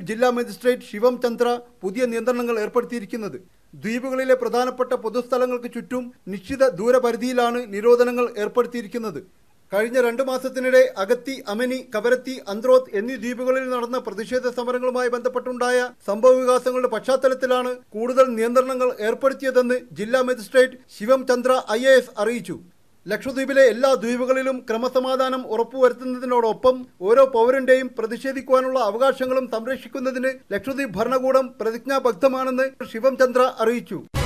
ജില്ലാ മജിസ്ട്രേറ്റ് ശിവം ചന്ദ്ര പുതിയ നിയന്ത്രണങ്ങൾ ഏർപ്പെടുത്തിയിരിക്കുന്നത് ദ്വീപുകളിലെ പ്രധാനപ്പെട്ട പൊതുസ്ഥലങ്ങൾക്ക് ചുറ്റും നിശ്ചിത ദൂരപരിധിയിലാണ് നിരോധനങ്ങൾ ഏർപ്പെടുത്തിയിരിക്കുന്നത് കഴിഞ്ഞ രണ്ടു മാസത്തിനിടെ അഗത്തി അമനി കവരത്തി അന്ത്രോത്ത് എന്നീ ദ്വീപുകളിൽ നടന്ന പ്രതിഷേധ സമരങ്ങളുമായി ബന്ധപ്പെട്ടുണ്ടായ സംഭവ വികാസങ്ങളുടെ പശ്ചാത്തലത്തിലാണ് കൂടുതൽ നിയന്ത്രണങ്ങൾ ഏർപ്പെടുത്തിയതെന്ന് ജില്ലാ മജിസ്ട്രേറ്റ് ശിവം ചന്ദ്ര ഐ അറിയിച്ചു ലക്ഷദ്വീപിലെ എല്ലാ ദ്വീപുകളിലും ക്രമസമാധാനം ഉറപ്പുവരുത്തുന്നതിനോടൊപ്പം ഓരോ പൗരന്റെയും പ്രതിഷേധിക്കുവാനുള്ള അവകാശങ്ങളും സംരക്ഷിക്കുന്നതിന് ലക്ഷദ്വീപ് ഭരണകൂടം പ്രതിജ്ഞാബദ്ധമാണെന്ന് ശിവം ചന്ദ്ര അറിയിച്ചു